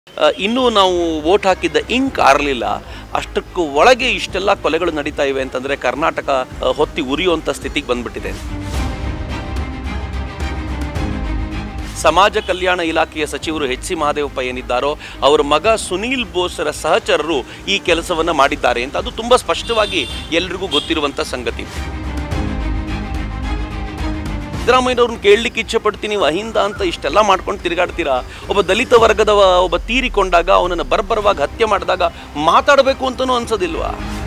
ಆ, ಇನ್ನೂ ನಾವು ವೋಟ್ ಹಾಕಿದ್ದ ಇಂಕ್ ಆರಲಿಲ್ಲ ಅಷ್ಟಕ್ಕೂ ಒಳಗೆ ಇಷ್ಟೆಲ್ಲ ಕೊಲೆಗಳು ನಡೀತಾ ಇವೆ ಅಂತಂದರೆ ಕರ್ನಾಟಕ ಆ, ಹೊತ್ತಿ ಉರಿಯುವಂಥ ಸ್ಥಿತಿಗೆ ಬಂದ್ಬಿಟ್ಟಿದೆ ಸಮಾಜ ಕಲ್ಯಾಣ ಇಲಾಖೆಯ ಸಚಿವರು ಎಚ್ ಸಿ ಮಹದೇವಪ್ಪ ಏನಿದ್ದಾರೋ ಅವರ ಮಗ ಸುನೀಲ್ ಬೋಸ್ರ ಸಹಚರರು ಈ ಕೆಲಸವನ್ನು ಮಾಡಿದ್ದಾರೆ ಅಂತ ಅದು ತುಂಬ ಸ್ಪಷ್ಟವಾಗಿ ಎಲ್ರಿಗೂ ಗೊತ್ತಿರುವಂಥ ಸಂಗತಿ ಸಿದ್ದರಾಮಯ್ಯನವ್ರನ್ನ ಕೇಳಲಿಕ್ಕೆ ಇಚ್ಛೆ ಪಡ್ತೀನಿ ನೀವು ಅಹಿಂದ ಅಂತ ಇಷ್ಟೆಲ್ಲ ಮಾಡ್ಕೊಂಡು ತಿರುಗಾಡ್ತೀರಾ ಒಬ್ಬ ದಲಿತ ವರ್ಗದವ ಒಬ್ಬ ತೀರಿಕೊಂಡಾಗ ಅವನನ್ನು ಬರ್ಬರವಾಗಿ ಹತ್ಯೆ ಮಾಡಿದಾಗ ಮಾತಾಡಬೇಕು ಅಂತನೂ ಅನ್ಸೋದಿಲ್ವಾ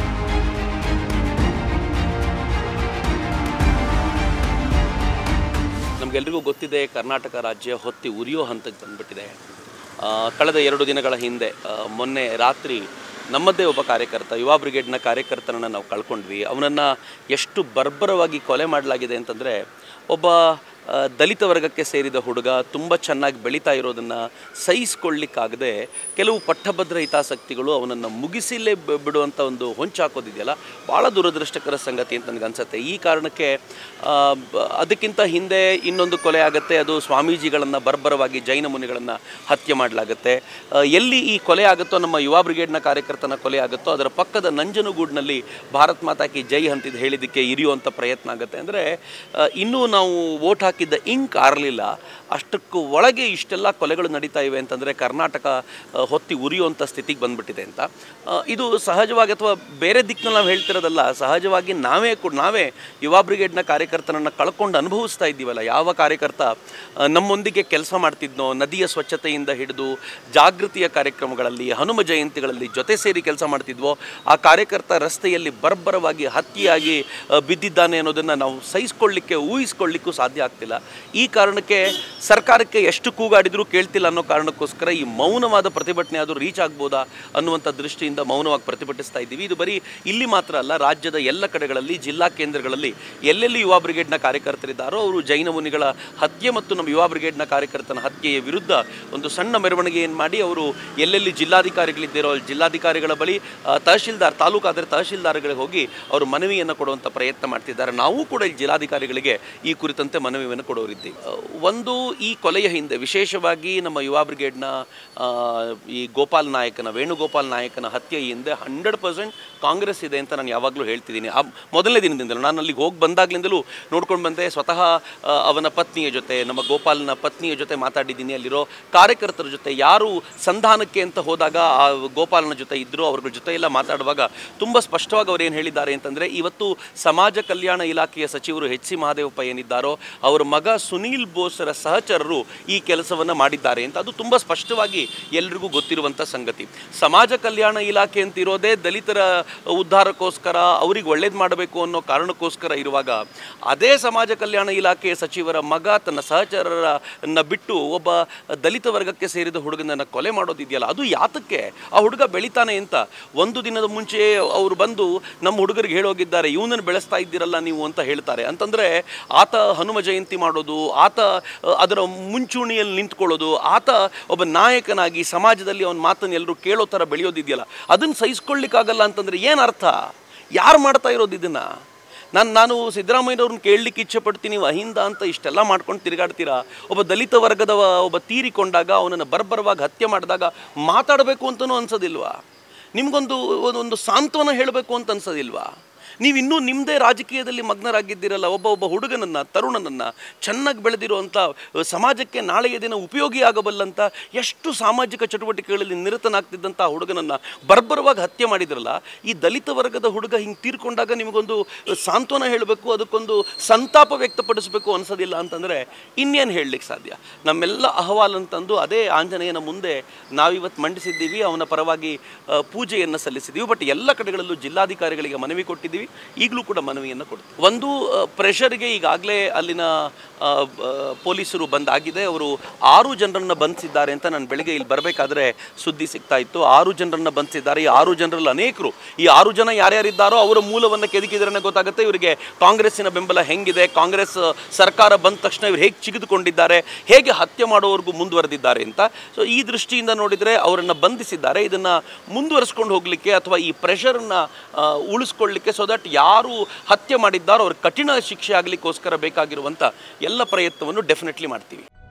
ನಮಗೆಲ್ರಿಗೂ ಗೊತ್ತಿದೆ ಕರ್ನಾಟಕ ರಾಜ್ಯ ಹೊತ್ತಿ ಉರಿಯೋ ಹಂತಕ್ಕೆ ಬಂದ್ಬಿಟ್ಟಿದೆ ಆ, ಕಳೆದ ಎರಡು ದಿನಗಳ ಹಿಂದೆ ಆ, ಮೊನ್ನೆ ರಾತ್ರಿ ನಮ್ಮದೇ ಒಬ್ಬ ಕಾರ್ಯಕರ್ತ ಯುವ ಬ್ರಿಗೇಡ್ನ ಕಾರ್ಯಕರ್ತನನ್ನು ನಾವು ಕಳ್ಕೊಂಡ್ವಿ ಅವನನ್ನು ಎಷ್ಟು ಬರ್ಬರವಾಗಿ ಕೊಲೆ ಮಾಡಲಾಗಿದೆ ಅಂತಂದರೆ ಒಬ್ಬ ಆ, ದಲಿತ ವರ್ಗಕ್ಕೆ ಸೇರಿದ ಹುಡುಗ ತುಂಬ ಚೆನ್ನಾಗಿ ಬೆಳೀತಾ ಇರೋದನ್ನು ಸಹಿಸ್ಕೊಳ್ಳಿಕ್ಕಾಗದೆ ಕೆಲವು ಪಟ್ಟಭದ್ರ ಹಿತಾಸಕ್ತಿಗಳು ಅವನನ್ನು ಮುಗಿಸಿಲೇ ಬ- ಬಿಡುವಂಥ ಒಂದು ಹೊಂಚಾಕೋದಿದೆಯಲ್ಲ ಭಾಳ ದುರದೃಷ್ಟಕರ ಸಂಗತಿ ಅಂತ ನನಗನ್ಸುತ್ತೆ ಈ ಕಾರಣಕ್ಕೆ ಆ, ಬ- ಅದಕ್ಕಿಂತ ಹಿಂದೆ ಇನ್ನೊಂದು ಕೊಲೆ ಆಗುತ್ತೆ ಅದು ಸ್ವಾಮೀಜಿಗಳನ್ನು ಬರ್ಬರವಾಗಿ ಜೈನ ಮುನಿಗಳನ್ನು ಹತ್ಯೆ ಮಾಡಲಾಗುತ್ತೆ ಆ, ಎಲ್ಲಿ ಈ ಕೊಲೆ ಆಗುತ್ತೋ ನಮ್ಮ ಯುವ ಬ್ರಿಗೇಡ್ನ ಕಾರ್ಯಕರ್ತನ ಕೊಲೆ ಆಗುತ್ತೋ ಅದರ ಪಕ್ಕದ ನಂಜನಗೂಡಿನಲ್ಲಿ ಭಾರತ್ ಮಾತಾ ಕಿ ಜೈ ಅಂತಿದ್ದು ಹೇಳಿದ್ದಕ್ಕೆ ಇರಿಯುವಂಥ ಪ್ರಯತ್ನ ಆಗುತ್ತೆ ಅಂದರೆ ಇನ್ನೂ ನಾವು ವೋಟ್ ಹಾಕಿದ್ದ ಇಂಕ್ ಆರಲಿಲ್ಲ ಅಷ್ಟಕ್ಕೂ ಒಳಗೆ ಇಷ್ಟೆಲ್ಲ ಕೊಲೆಗಳು ನಡೀತಾ ಇವೆ ಅಂತಂದರೆ ಕರ್ನಾಟಕ ಆ, ಹೊತ್ತಿ ಉರಿಯುವಂಥ ಸ್ಥಿತಿಗೆ ಬಂದ್ಬಿಟ್ಟಿದೆ ಅಂತ ಆ, ಇದು ಸಹಜವಾಗಿ ಅಥವಾ ಬೇರೆ ದಿಕ್ಕಿನಲ್ಲಿ ನಾವು ಹೇಳ್ತಿರೋದಲ್ಲ ಸಹಜವಾಗಿ ನಾವೇ ಕೂಡ ನಾವೇ ಯುವ ಬ್ರಿಗೇಡ್ನ ಕಾರ್ಯಕರ್ತನನ್ನು ಕಳ್ಕೊಂಡು ಅನುಭವಿಸ್ತಾ ಇದ್ದೀವಲ್ಲ ಯಾವ ಕಾರ್ಯಕರ್ತ ಆ, ನಮ್ಮೊಂದಿಗೆ ಕೆಲಸ ಮಾಡ್ತಿದ್ನೋ ನದಿಯ ಸ್ವಚ್ಛತೆಯಿಂದ ಹಿಡಿದು ಜಾಗೃತಿಯ ಕಾರ್ಯಕ್ರಮಗಳಲ್ಲಿ ಹನುಮ ಜಯಂತಿಗಳಲ್ಲಿ ಜೊತೆ ಸೇರಿ ಕೆಲಸ ಮಾಡ್ತಿದ್ವೋ ಆ ಕಾರ್ಯಕರ್ತ ರಸ್ತೆಯಲ್ಲಿ ಬರ್ಬರವಾಗಿ ಹತ್ಯೆಯಾಗಿ ಆ, ಬಿದ್ದಿದ್ದಾನೆ ಅನ್ನೋದನ್ನು ನಾವು ಸಹಿಸ್ಕೊಳ್ಳಿಕ್ಕೆ ಊಹಿಸ್ಕೊಳ್ಳಿಕ್ಕೂ ಸಾಧ್ಯ ಆಗ್ತಿಲ್ಲ ಈ ಕಾರಣಕ್ಕೆ ಸರ್ಕಾರಕ್ಕೆ ಎಷ್ಟು ಕೂಗಾಡಿದರೂ ಕೇಳ್ತಿಲ್ಲ ಅನ್ನೋ ಕಾರಣಕ್ಕೋಸ್ಕರ ಈ ಮೌನವಾದ ಪ್ರತಿಭಟನೆ ಆದರೂ ರೀಚ್ ಆಗ್ಬೋದಾ ಅನ್ನುವಂಥ ದೃಷ್ಟಿಯಿಂದ ಮೌನವಾಗಿ ಪ್ರತಿಭಟಿಸ್ತಾ ಇದ್ದೀವಿ ಇದು ಬರೀ ಇಲ್ಲಿ ಮಾತ್ರ ಅಲ್ಲ ರಾಜ್ಯದ ಎಲ್ಲ ಕಡೆಗಳಲ್ಲಿ ಜಿಲ್ಲಾ ಕೇಂದ್ರಗಳಲ್ಲಿ ಎಲ್ಲೆಲ್ಲಿ ಯುವ ಬ್ರಿಗೇಡ್ನ ಕಾರ್ಯಕರ್ತರಿದ್ದಾರೋ ಅವರು ಜೈನ ಮುನಿಗಳ ಹತ್ಯೆ ಮತ್ತು ನಮ್ಮ ಯುವ ಬ್ರಿಗೇಡ್ನ ಕಾರ್ಯಕರ್ತನ ಹತ್ಯೆಯ ವಿರುದ್ಧ ಒಂದು ಸಣ್ಣ ಮೆರವಣಿಗೆಯನ್ನು ಮಾಡಿ ಅವರು ಎಲ್ಲೆಲ್ಲಿ ಜಿಲ್ಲಾಧಿಕಾರಿಗಳಿದ್ದೀರೋ ಅಲ್ಲಿ ಜಿಲ್ಲಾಧಿಕಾರಿಗಳ ಬಳಿ ಆ, ತಹಶೀಲ್ದಾರ್ ತಾಲೂಕಾದರೆ ತಹಶೀಲ್ದಾರ್ಗಳಿಗೆ ಹೋಗಿ ಅವರು ಮನವಿಯನ್ನು ಕೊಡುವಂಥ ಪ್ರಯತ್ನ ಮಾಡ್ತಿದ್ದಾರೆ ನಾವು ಕೂಡ ಇಲ್ಲಿ ಜಿಲ್ಲಾಧಿಕಾರಿಗಳಿಗೆ ಈ ಕುರಿತಂತೆ ಮನವಿಯನ್ನು ಕೊಡೋರಿದ್ದೀವಿ ಆ, ಒಂದು ಈ ಕೊಲೆಯ ಹಿಂದೆ ವಿಶೇಷವಾಗಿ ನಮ್ಮ ಯುವ ಬ್ರಿಗೇಡ್ನ ಆ, ಈ ಗೋಪಾಲ್ ನಾಯಕನ ವೇಣುಗೋಪಾಲ್ ನಾಯಕನ ಹತ್ಯೆ ಹಿಂದೆ ಹಂಡ್ರೆಡ್ ಪರ್ಸೆಂಟ್ ಕಾಂಗ್ರೆಸ್ ಇದೆ ಅಂತ ನಾನು ಯಾವಾಗಲೂ ಹೇಳ್ತಿದ್ದೀನಿ ಆ ಮೊದಲನೇ ದಿನದಿಂದಲೂ ನಾನು ಅಲ್ಲಿಗೆ ಹೋಗಿ ಬಂದಾಗಲಿಂದಲೂ ನೋಡ್ಕೊಂಡು ಬಂದೆ ಸ್ವತಃ ಆ, ಅವನ ಪತ್ನಿಯ ಜೊತೆ ನಮ್ಮ ಗೋಪಾಲ್ನ ಪತ್ನಿಯ ಜೊತೆ ಮಾತಾಡಿದ್ದೀನಿ ಅಲ್ಲಿರೋ ಕಾರ್ಯಕರ್ತರ ಜೊತೆ ಯಾರು ಸಂಧಾನಕ್ಕೆ ಅಂತ ಹೋದಾಗ ಆ ಗೋಪಾಲನ ಜೊತೆ ಇದ್ದರು ಅವ್ರ ಜೊತೆ ಎಲ್ಲ ಮಾತಾಡುವಾಗ ತುಂಬ ಸ್ಪಷ್ಟವಾಗಿ ಅವ್ರು ಏನು ಹೇಳಿದ್ದಾರೆ ಅಂತಂದರೆ ಇವತ್ತು ಸಮಾಜ ಕಲ್ಯಾಣ ಇಲಾಖೆಯ ಸಚಿವರು ಎಚ್ ಸಿ ಮಹದೇವಪ್ಪ ಏನಿದ್ದಾರೋ ಅವರ ಮಗ ಸುನೀಲ್ ಬೋಸ್ರ ಸಹಚರರು ಈ ಕೆಲಸವನ್ನು ಮಾಡಿದ್ದಾರೆ ಅಂತ ಅದು ತುಂಬ ಸ್ಪಷ್ಟವಾಗಿ ಎಲ್ರಿಗೂ ಗೊತ್ತಿರುವಂಥ ಸಂಗತಿ ಸಮಾಜ ಕಲ್ಯಾಣ ಇಲಾಖೆ ಅಂತ ಇರೋದೇ ದಲಿತರ ಉದ್ಧಾರಕ್ಕೋಸ್ಕರ ಅವ್ರಿಗೆ ಒಳ್ಳೇದು ಮಾಡಬೇಕು ಅನ್ನೋ ಕಾರಣಕ್ಕೋಸ್ಕರ ಇರುವಾಗ ಅದೇ ಸಮಾಜ ಕಲ್ಯಾಣ ಇಲಾಖೆಯ ಸಚಿವರ ಮಗ ತನ್ನ ಸಹಚರರನ್ನ ಬಿಟ್ಟು ಒಬ್ಬ ದಲಿತ ವರ್ಗಕ್ಕೆ ಸೇರಿದ ಹುಡುಗನನ್ನು ಕೊಲೆ ಮಾಡೋದಿದೆಯಲ್ಲ ಅದು ಯಾತಕ್ಕೆ ಆ ಹುಡುಗ ಬೆಳಿತಾನೆ ಅಂತ ಒಂದು ದಿನದ ಮುಂಚೆ ಅವರು ಬಂದು ನಮ್ಮ ಹುಡುಗರಿಗೆ ಹೇಳೋಗಿದ್ದಾರೆ ಇವನನ್ನು ಬೆಳೆಸ್ತಾ ಇದ್ದೀರಲ್ಲ ನೀವು ಅಂತ ಹೇಳ್ತಾರೆ ಅಂತಂದರೆ ಆತ ಹನುಮ ಜಯಂತಿ ಮಾಡೋದು ಆತ ಅ, ಅದರ ಮುಂಚೂಣಿಯಲ್ಲಿ ನಿಂತ್ಕೊಳ್ಳೋದು ಆತ ಒಬ್ಬ ನಾಯಕನಾಗಿ ಸಮಾಜದಲ್ಲಿ ಅವನ ಮಾತನ್ನು ಎಲ್ಲರೂ ಕೇಳೋ ಥರ ಬೆಳೆಯೋದಿದೆಯಲ್ಲ ಅದನ್ನು ಸಹಿಸ್ಕೊಳ್ಳಿಕ್ಕಾಗಲ್ಲ ಅಂತಂದರೆ ಏನು ಅರ್ಥ ಯಾರು ಮಾಡ್ತಾ ಇರೋದು ಇದನ್ನು ನಾನು ನಾನು ಸಿದ್ದರಾಮಯ್ಯನವ್ರನ್ನ ಕೇಳಲಿಕ್ಕೆ ಇಚ್ಛೆ ಪಡ್ತೀನಿ ನೀವು ಅಹಿಂದ ಅಂತ ಇಷ್ಟೆಲ್ಲ ಮಾಡ್ಕೊಂಡು ತಿರುಗಾಡ್ತೀರಾ ಒಬ್ಬ ದಲಿತ ವರ್ಗದವ ಒಬ್ಬ ತೀರಿಕೊಂಡಾಗ ಅವನನ್ನು ಬರ್ಬರವಾಗಿ ಹತ್ಯೆ ಮಾಡಿದಾಗ ಮಾತಾಡಬೇಕು ಅಂತನೂ ಅನ್ಸೋದಿಲ್ವಾ ನಿಮಗೊಂದು ಒಂದು- ಒಂದು ಸಾಂತ್ವನ ಹೇಳಬೇಕು ಅಂತ ಅನ್ಸೋದಿಲ್ವಾ ನೀವು ಇನ್ನೂ ನಿಮ್ಮದೇ ರಾಜಕೀಯದಲ್ಲಿ ಮಗ್ನರಾಗಿದ್ದೀರಲ್ಲ ಒಬ್ಬ ಒಬ್ಬ ಹುಡುಗನನ್ನು ತರುಣನನ್ನು ಚೆನ್ನಾಗಿ ಬೆಳೆದಿರುವಂಥ ಸಮಾಜಕ್ಕೆ ನಾಳೆಯ ದಿನ ಉಪಯೋಗಿ ಆಗಬಲ್ಲಂಥ ಎಷ್ಟು ಸಾಮಾಜಿಕ ಚಟುವಟಿಕೆಗಳಲ್ಲಿ ನಿರತನಾಗ್ತಿದ್ದಂಥ ಹುಡುಗನನ್ನು ಬರ್ಬರವಾಗಿ ಹತ್ಯೆ ಮಾಡಿದ್ರಲ್ಲ ಈ ದಲಿತ ವರ್ಗದ ಹುಡುಗ ಹಿಂಗೆ ತೀರ್ಕೊಂಡಾಗ ನಿಮಗೊಂದು ಸಾಂತ್ವನ ಹೇಳಬೇಕು ಅದಕ್ಕೊಂದು ಸಂತಾಪ ವ್ಯಕ್ತಪಡಿಸಬೇಕು ಅನ್ಸೋದಿಲ್ಲ ಅಂತಂದರೆ ಇನ್ನೇನು ಹೇಳಲಿಕ್ಕೆ ಸಾಧ್ಯ ನಮ್ಮೆಲ್ಲ ಅಹವಾಲ್ ಅಂತಂದು ಅದೇ ಆಂಜನೇಯನ ಮುಂದೆ ನಾವಿವತ್ತು ಮಂಡಿಸಿದ್ದೀವಿ ಅವನ ಪರವಾಗಿ ಆ, ಪೂಜೆಯನ್ನು ಸಲ್ಲಿಸಿದ್ದೀವಿ ಬಟ್ ಎಲ್ಲ ಕಡೆಗಳಲ್ಲೂ ಜಿಲ್ಲಾಧಿಕಾರಿಗಳಿಗೆ ಮನವಿ ಕೊಟ್ಟಿದ್ದೀವಿ ಈಗಲೂ ಕೂಡ ಮನವಿಯನ್ನು ಕೊಡ್ತೀವಿ ಒಂದು ಪ್ರೆಷರ್ಗೆ ಈಗಾಗಲೇ ಅಲ್ಲಿನ ಆ, ಬ- ಪೊಲೀಸರು ಬಂದಾಗಿದೆ ಅವರು ಆರು ಜನರನ್ನು ಬಂಧಿಸಿದ್ದಾರೆ ಅಂತ ನಾನು ಬೆಳಿಗ್ಗೆ ಇಲ್ಲಿ ಬರಬೇಕಾದ್ರೆ ಸುದ್ದಿ ಸಿಗ್ತಾ ಇತ್ತು ಆರು ಜನರನ್ನು ಬಂಧಿಸಿದ್ದಾರೆ ಈ ಆರು ಜನರಲ್ಲಿ ಅನೇಕರು ಈ ಆರು ಜನ ಯಾರ್ಯಾರಿದ್ದಾರೋ ಅವರ ಮೂಲವನ್ನು ಕೆದಕಿದ್ರೆ ಗೊತ್ತಾಗುತ್ತೆ ಇವರಿಗೆ ಕಾಂಗ್ರೆಸ್ಸಿನ ಬೆಂಬಲ ಹೆಂಗಿದೆ ಕಾಂಗ್ರೆಸ್ ಸರ್ಕಾರ ಬಂದ ತಕ್ಷಣ ಇವರು ಹೇಗೆ ಚಿಗಿದುಕೊಂಡಿದ್ದಾರೆ ಹೇಗೆ ಹತ್ಯೆ ಮಾಡುವವರೆಗೂ ಮುಂದುವರೆದಿದ್ದಾರೆ ಅಂತ ಸೊ ಈ ದೃಷ್ಟಿಯಿಂದ ನೋಡಿದರೆ ಅವರನ್ನು ಬಂಧಿಸಿದ್ದಾರೆ ಇದನ್ನು ಮುಂದುವರಿಸ್ಕೊಂಡು ಹೋಗಲಿಕ್ಕೆ ಅಥವಾ ಈ ಪ್ರೆಷರನ್ನು ಉಳಿಸ್ಕೊಳ್ಳಿಕ್ಕೆ ಸೊ ದಟ್ ಯಾರು ಹತ್ಯೆ ಮಾಡಿದ್ದಾರೋ ಅವ್ರಿಗೆ ಕಠಿಣ ಶಿಕ್ಷೆ ಆಗಲಿಕ್ಕೋಸ್ಕರ ಬೇಕಾಗಿರುವಂಥ ಎಲ್ಲ ಪ್ರಯತ್ನವನ್ನು ಡೆಫಿನೆಟ್ಲಿ ಮಾಡ್ತೀವಿ